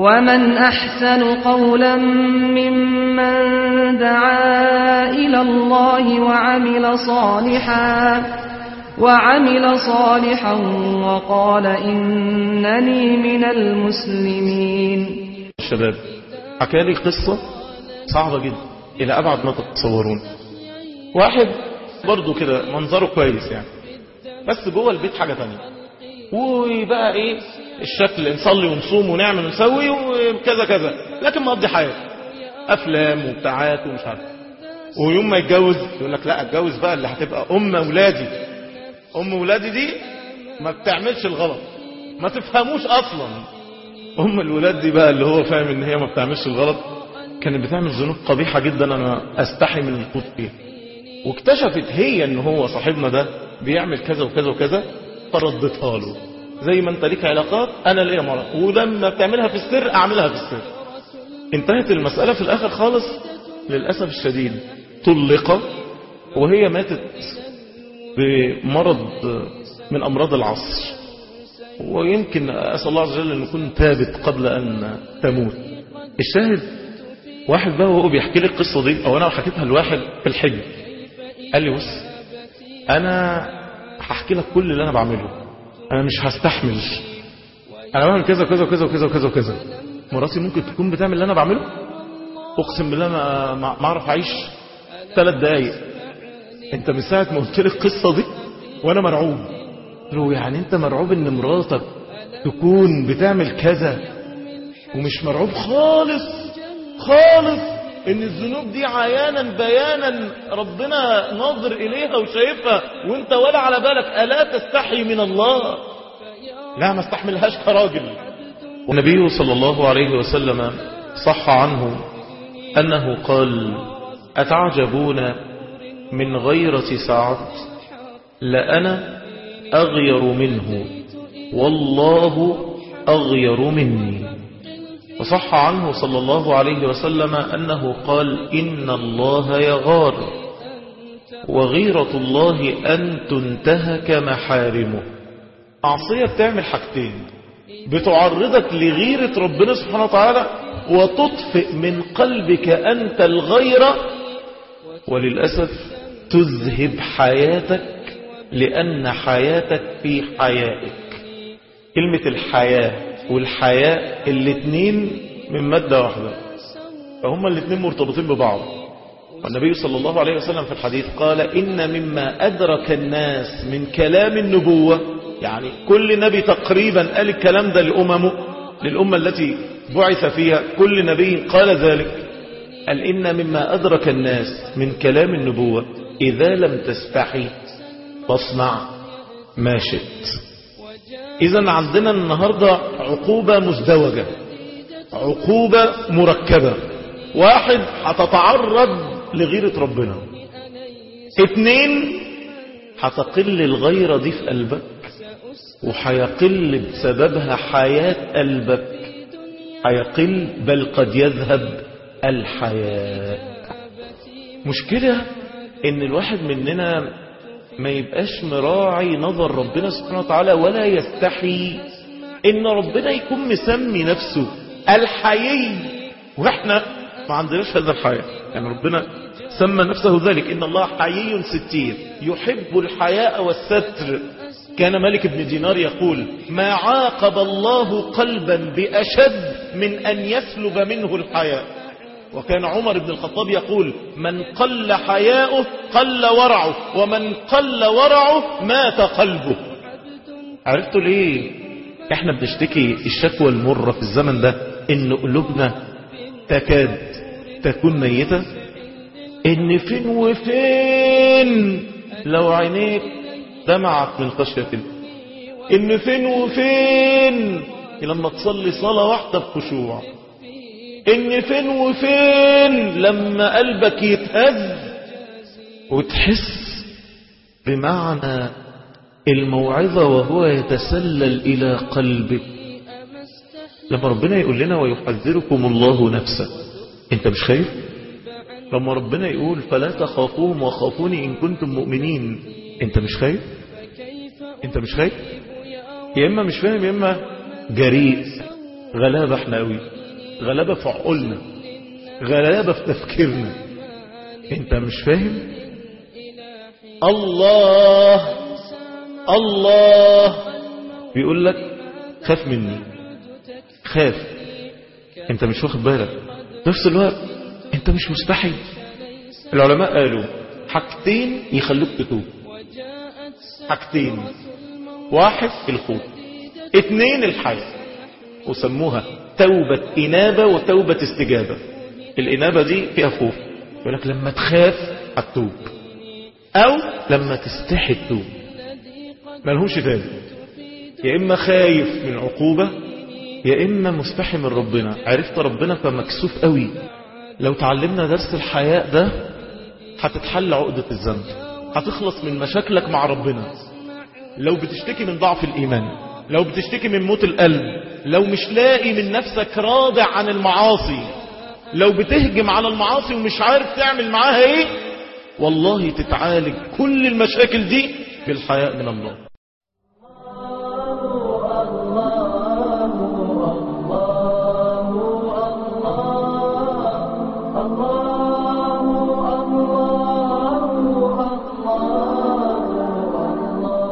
ومن أحسن قولا ممن دعا إلى الله وعمل صالحا وعمل صالحا وقال إنني من المسلمين الشباب حكالي قصة صعبة جدا إلى أبعد ما تتصورون واحد برضو كده منظره كويس يعني بس جوه البيت حاجة تانية وبقى ايه الشكل نصلي ونصوم ونعمل ونسوي وكذا كذا لكن مقضي حياته افلام وبتاعات ومش عارف ويوم ما يتجوز يقول لك لا اتجوز بقى اللي هتبقى ام اولادي ام اولادي دي ما بتعملش الغلط ما تفهموش اصلا ام الولاد دي بقى اللي هو فاهم ان هي ما بتعملش الغلط كانت بتعمل ذنوب قبيحة جدا انا استحي من الخوض فيها واكتشفت هي ان هو صاحبنا ده بيعمل كذا وكذا وكذا فردتها له زي ما انت ليك علاقات انا ليا مرة ولما بتعملها في السر اعملها في السر انتهت المسألة في الاخر خالص للأسف الشديد طلق وهي ماتت بمرض من امراض العصر ويمكن اسأل الله عز وجل ان يكون تابت قبل ان تموت الشاهد واحد بقى وهو بيحكي لي القصة دي او انا حكيتها لواحد في الحج قال لي بص انا هحكي لك كل اللي انا بعمله انا مش هستحمل انا بعمل كذا وكذا وكذا وكذا وكذا وكذا مراتي ممكن تكون بتعمل اللي انا بعمله اقسم بالله ما ما اعرف اعيش ثلاث دقايق انت من ساعه ما قلت لي القصه دي وانا مرعوب قلت له يعني انت مرعوب ان مراتك تكون بتعمل كذا ومش مرعوب خالص خالص ان الذنوب دي عيانا بيانا ربنا ناظر اليها وشايفها وانت ولا على بالك الا تستحي من الله لا ما استحملهاش كراجل والنبي صلى الله عليه وسلم صح عنه انه قال اتعجبون من غيرة سعد لأنا أغير منه والله أغير مني وصح عنه صلى الله عليه وسلم أنه قال إن الله يغار وغيرة الله أن تنتهك محارمه معصية بتعمل حاجتين بتعرضك لغيرة ربنا سبحانه وتعالى وتطفئ من قلبك أنت الغيرة وللأسف تذهب حياتك لأن حياتك في حيائك كلمة الحياة والحياء الاتنين من مادة واحدة فهما الاتنين مرتبطين ببعض والنبي صلى الله عليه وسلم في الحديث قال إن مما أدرك الناس من كلام النبوة يعني كل نبي تقريبا قال الكلام ده لأممه للأمة التي بعث فيها كل نبي قال ذلك قال إن مما أدرك الناس من كلام النبوة إذا لم تستحي فاصنع ما شئت إذا عندنا النهاردة عقوبة مزدوجة عقوبة مركبة واحد هتتعرض لغيرة ربنا اتنين هتقل الغيرة دي في قلبك وهيقل بسببها حياة قلبك هيقل بل قد يذهب الحياة مشكلة ان الواحد مننا ما يبقاش مراعي نظر ربنا سبحانه وتعالى ولا يستحي ان ربنا يكون مسمي نفسه الحيي واحنا ما عندناش هذا الحياء يعني ربنا سمى نفسه ذلك ان الله حيي ستير يحب الحياء والستر كان ملك بن دينار يقول ما عاقب الله قلبا بأشد من أن يسلب منه الحياء وكان عمر بن الخطاب يقول من قل حياؤه قل ورعه ومن قل ورعه مات قلبه عرفتوا ليه احنا بنشتكي الشكوى المرة في الزمن ده ان قلوبنا تكاد تكون ميتة ان فين وفين لو عينيك دمعت من خشية الله ان فين وفين لما تصلي صلاة واحدة بخشوع ان فين وفين لما قلبك يتهز وتحس بمعنى الموعظة وهو يتسلل إلى قلبك لما ربنا يقول لنا ويحذركم الله نفسه انت مش خايف لما ربنا يقول فلا تخافوهم وخافوني إن كنتم مؤمنين انت مش خايف انت مش خايف يا إما مش فاهم يا إما جريء غلابة احنا قوي غلابة في عقولنا غلابة في تفكيرنا انت مش فاهم الله الله بيقول لك خاف مني خاف انت مش واخد بالك نفس الوقت انت مش مستحي العلماء قالوا حاجتين يخلوك تتوب حاجتين واحد الخوف اتنين الحياة وسموها توبة إنابة وتوبة استجابة الإنابة دي فيها خوف يقول لك لما تخاف هتتوب أو لما تستحي تتوب ملهمش تاني يا إما خايف من عقوبة يا إما مستحي من ربنا عرفت ربنا فمكسوف قوي لو تعلمنا درس الحياء ده هتتحل عقدة الذنب هتخلص من مشاكلك مع ربنا لو بتشتكي من ضعف الإيمان لو بتشتكي من موت القلب لو مش لاقي من نفسك راضع عن المعاصي لو بتهجم على المعاصي ومش عارف تعمل معاها ايه والله تتعالج كل المشاكل دي بالحياء من الله